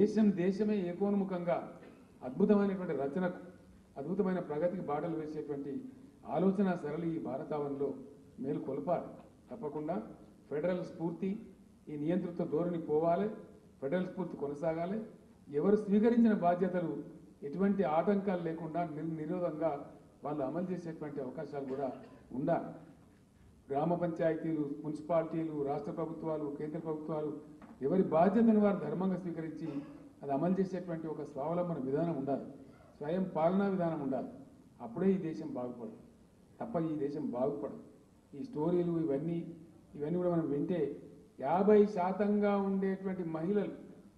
దేశం దేశమే ఏకోన్ముఖంగా అద్భుతమైనటువంటి రచనకు అద్భుతమైన ప్రగతికి బాటలు వేసేటువంటి ఆలోచన సరళి ఈ భారతావనిలో మేలు కొలపాలి తప్పకుండా ఫెడరల్ స్ఫూర్తి ఈ నియంత్రిత ధోరణి పోవాలి ఫెడరల్ స్ఫూర్తి కొనసాగాలి ఎవరు స్వీకరించిన బాధ్యతలు ఎటువంటి ఆటంకాలు లేకుండా నిర్ నిరోధంగా వాళ్ళు అమలు చేసేటువంటి అవకాశాలు కూడా ఉండాలి గ్రామ పంచాయతీలు మున్సిపాలిటీలు రాష్ట్ర ప్రభుత్వాలు కేంద్ర ప్రభుత్వాలు ఎవరి బాధ్యతను వారు ధర్మంగా స్వీకరించి అది అమలు చేసేటువంటి ఒక స్వావలంబన విధానం ఉండాలి స్వయం పాలనా విధానం ఉండాలి అప్పుడే ఈ దేశం బాగుపడదు తప్ప ఈ దేశం బాగుపడదు ఈ స్టోరీలు ఇవన్నీ ఇవన్నీ కూడా మనం వింటే యాభై శాతంగా ఉండేటువంటి మహిళలు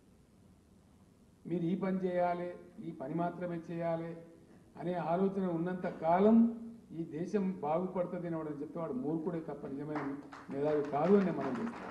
మీరు ఈ పని చేయాలి ఈ పని మాత్రమే చేయాలి అనే ఆలోచన ఉన్నంత కాలం ఈ దేశం బాగుపడుతుంది అని వాడు చెప్తే వాడు మూర్ఖుడే తప్ప నిజమైన మేధావి కాదు అని మనం చేస్తాం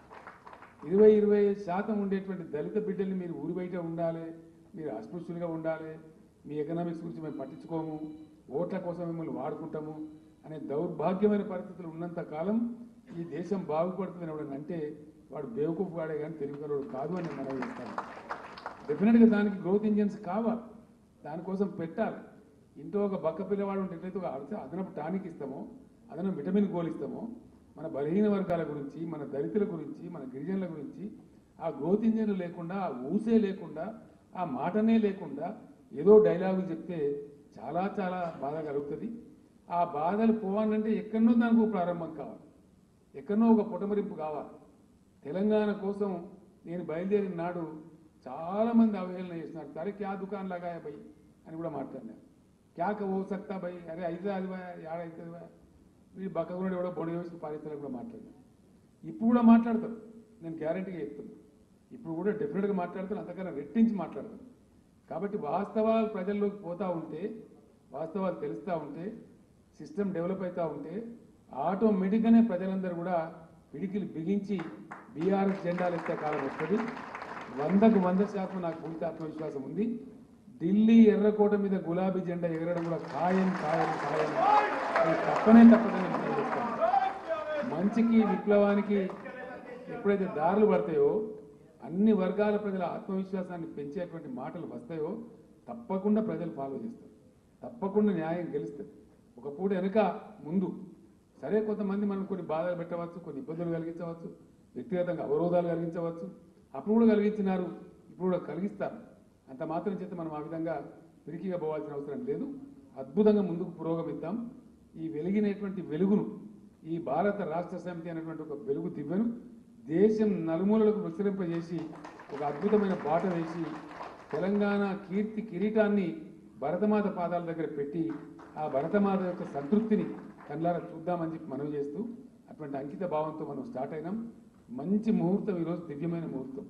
ఇరవై ఇరవై ఐదు శాతం ఉండేటువంటి దళిత బిడ్డల్ని మీరు ఊరి బయట ఉండాలి మీరు అస్పృశ్యులుగా ఉండాలి మీ ఎకనామిక్స్ గురించి మేము పట్టించుకోము ఓట్ల కోసం మిమ్మల్ని వాడుకుంటాము అనే దౌర్భాగ్యమైన పరిస్థితులు ఉన్నంత కాలం ఈ దేశం బాగుపడుతుంది అని అంటే వాడు బేవకూఫ్ వాడే కానీ తెలివిగలవాడు కాదు అని మనం చేస్తాను డెఫినెట్గా దానికి గ్రోత్ ఇంజన్స్ కావాలి దానికోసం పెట్టాలి ఇంట్లో ఒక బక్క పిల్లవాడు ఉంటే ఎట్లయితే ఒక అదన- అదనపు టానిక్ ఇస్తామో అదనపు విటమిన్ గోల్ ఇస్తామో మన బలహీన వర్గాల గురించి మన దళితుల గురించి మన గిరిజనుల గురించి ఆ గ్రోత్ ఇంజన్ లేకుండా ఆ ఊసే లేకుండా ఆ మాటనే లేకుండా ఏదో డైలాగులు చెప్తే చాలా చాలా బాధ కలుగుతుంది ఆ బాధలు పోవాలంటే ఎక్కడనో దానికి ఒక ప్రారంభం కావాలి ఎక్కడనో ఒక పుటమరింపు కావాలి తెలంగాణ కోసం నేను బయలుదేరిన నాడు చాలా మంది అవహేళన చేస్తున్నారు సరే క్యా దుకాన్ లగాయ భయ్ అని కూడా మాట్లాడినారు క్యా ఓ సక్తా భయ్ అరే అయితే అది భయ్ యాడ అవుతుంది భయ్ వీడు బక్కగున్నాడు ఎవడో బొడి వేసి పారిస్తారని కూడా మాట్లాడినారు ఇప్పుడు కూడా మాట్లాడతారు నేను గ్యారంటీగా చెప్తున్నా ఇప్పుడు కూడా డెఫినెట్గా మాట్లాడతాను అంతకన్నా రెట్టించి మాట్లాడతాను కాబట్టి వాస్తవాలు ప్రజల్లోకి పోతా ఉంటే వాస్తవాలు తెలుస్తూ ఉంటే సిస్టమ్ డెవలప్ అవుతూ ఉంటే ఆటోమేటిక్గానే ప్రజలందరూ కూడా పిడికిలు బిగించి బీఆర్ఎస్ జెండాలు ఎత్తే కాలం వస్తుంది వందకు వంద శాతం నాకు పూర్తి ఆత్మవిశ్వాసం ఉంది ఢిల్లీ ఎర్రకోట మీద గులాబీ జెండా ఎగరడం కూడా ఖాయం ఖాయం ఖాయం అది తప్పనే తప్పదని నేను తెలియజేస్తాను మంచికి విప్లవానికి ఎప్పుడైతే దారులు పడతాయో అన్ని వర్గాల ప్రజల ఆత్మవిశ్వాసాన్ని పెంచేటువంటి మాటలు వస్తాయో తప్పకుండా ప్రజలు ఫాలో చేస్తారు తప్పకుండా న్యాయం గెలుస్తుంది ఒక పూట వెనుక ముందు సరే కొంతమంది మనం కొన్ని బాధలు పెట్టవచ్చు కొన్ని ఇబ్బందులు కలిగించవచ్చు వ్యక్తిగతంగా అవరోధాలు కలిగించవచ్చు అప్పుడు కూడా కలిగించినారు ఇప్పుడు కూడా కలిగిస్తారు అంత మాత్రం చేత మనం ఆ విధంగా పిరికిగా పోవాల్సిన అవసరం లేదు అద్భుతంగా ముందుకు పురోగమిద్దాం ఈ వెలిగినటువంటి వెలుగును ఈ భారత రాష్ట్ర సమితి అనేటువంటి ఒక వెలుగు దివ్యను దేశం నలుమూలలకు విస్తరింపజేసి ఒక అద్భుతమైన బాట వేసి తెలంగాణ కీర్తి కిరీటాన్ని భరతమాత పాదాల దగ్గర పెట్టి ఆ భరతమాత యొక్క సంతృప్తిని కళ్ళారా చూద్దామని చెప్పి మనవి చేస్తూ అటువంటి అంకిత భావంతో మనం స్టార్ట్ అయినాం మంచి ముహూర్తం ఈరోజు దివ్యమైన ముహూర్తం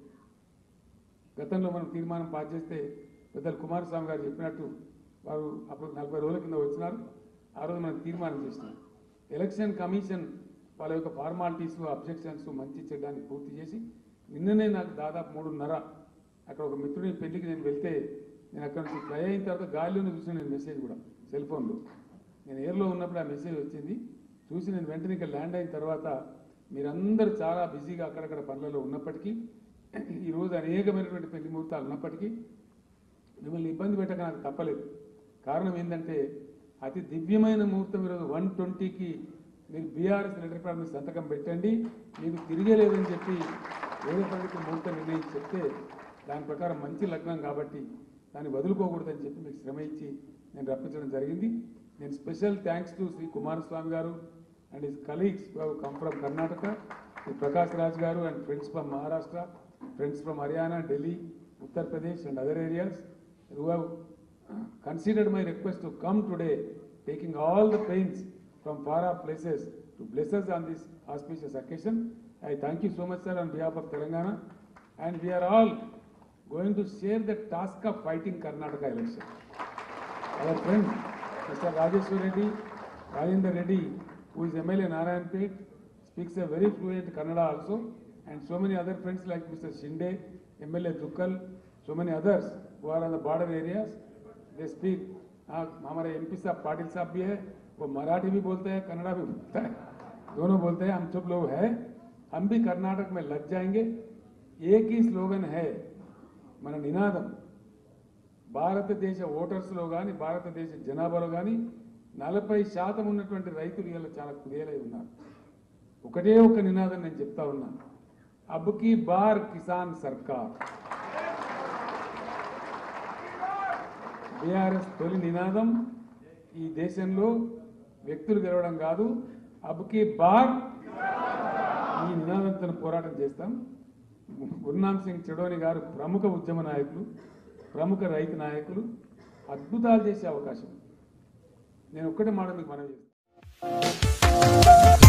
గతంలో మనం తీర్మానం పాస్ చేస్తే పెద్దలు కుమారస్వామి గారు చెప్పినట్టు వారు అప్పుడు నలభై రోజుల కింద వచ్చినారు ఆ రోజు మనం తీర్మానం చేసినాం ఎలక్షన్ కమిషన్ వాళ్ళ యొక్క ఫార్మాలిటీస్ అబ్జెక్షన్స్ మంచి చెడ్డాన్ని పూర్తి చేసి నిన్ననే నాకు దాదాపు మూడున్నర అక్కడ ఒక మిత్రుడి పెళ్లికి నేను వెళ్తే నేను అక్కడ నుంచి ఫ్లై అయిన తర్వాత గాలిలోనే చూసిన నేను మెసేజ్ కూడా సెల్ ఫోన్లో నేను ఎయిర్లో ఉన్నప్పుడు ఆ మెసేజ్ వచ్చింది చూసి నేను వెంటనే ఇక్కడ ల్యాండ్ అయిన తర్వాత మీరందరూ చాలా బిజీగా అక్కడక్కడ పనులలో ఉన్నప్పటికీ ఈరోజు అనేకమైనటువంటి పెళ్లి ముహూర్తాలు ఉన్నప్పటికీ మిమ్మల్ని ఇబ్బంది పెట్టక నాకు తప్పలేదు కారణం ఏంటంటే అతి దివ్యమైన ముహూర్తం ఈరోజు వన్ ట్వంటీకి మీరు బీఆర్ఎస్ లెటర్ ప్యాడ్ మీద సంతకం పెట్టండి మీకు తిరిగేలేదని చెప్పి వేరే పండిత ముహూర్తం నిర్ణయించి చెప్తే దాని ప్రకారం మంచి లగ్నం కాబట్టి దాన్ని వదులుకోకూడదని చెప్పి మీకు శ్రమ ఇచ్చి నేను రప్పించడం జరిగింది నేను special thanks to Shri Kumaraswamy garu and his colleagues come from Karnataka Shri Prakash Raj garu and friends from Maharashtra friends from Haryana Delhi Uttar Pradesh and other areas who have uh, considered my request to come today, taking all the pains from far off places to bless us on this auspicious occasion. I thank you so much, sir, on behalf of Telangana. And we are all going to share the task of fighting Karnataka election. Our friend, Mr. Rajeshwar Reddy, Rajendra Reddy, who is MLA Narayanpet, speaks a very fluent Kannada also, and so many other friends like Mr. Shinde, MLA Dukkal, so many others who are on the border areas, they speak. हाँ हमारे MP साहब पाटिल साहब भी है वो मराठी भी बोलते हैं कन्नड़ा भी बोलता है दोनों बोलते हैं हम सब लोग हैं हम भी कर्नाटक में लग जाएंगे एक ही स्लोगन है మన నినాదం భారతదేశ ఓటర్స్లో కానీ భారతదేశ జనాభాలో కానీ నలభై శాతం ఉన్నటువంటి రైతులు ఇలా చాలా కుదేలై ఉన్నారు ఒకటే ఒక నినాదం నేను చెప్తా ఉన్నాను అబ్కి బార్ కిసాన్ సర్కార్ బీఆర్ఎస్ తొలి నినాదం ఈ దేశంలో వ్యక్తులు గెలవడం కాదు అబ్కి బార్ ఈ నినాదంతో పోరాటం చేస్తాం గురునామ్ సింగ్ చెడోని గారు ప్రముఖ ఉద్యమ నాయకులు ప్రముఖ రైతు నాయకులు అద్భుతాలు చేసే అవకాశం ఉంది. నేను ఒక్కటే మాట మీకు మనం చేస్తాను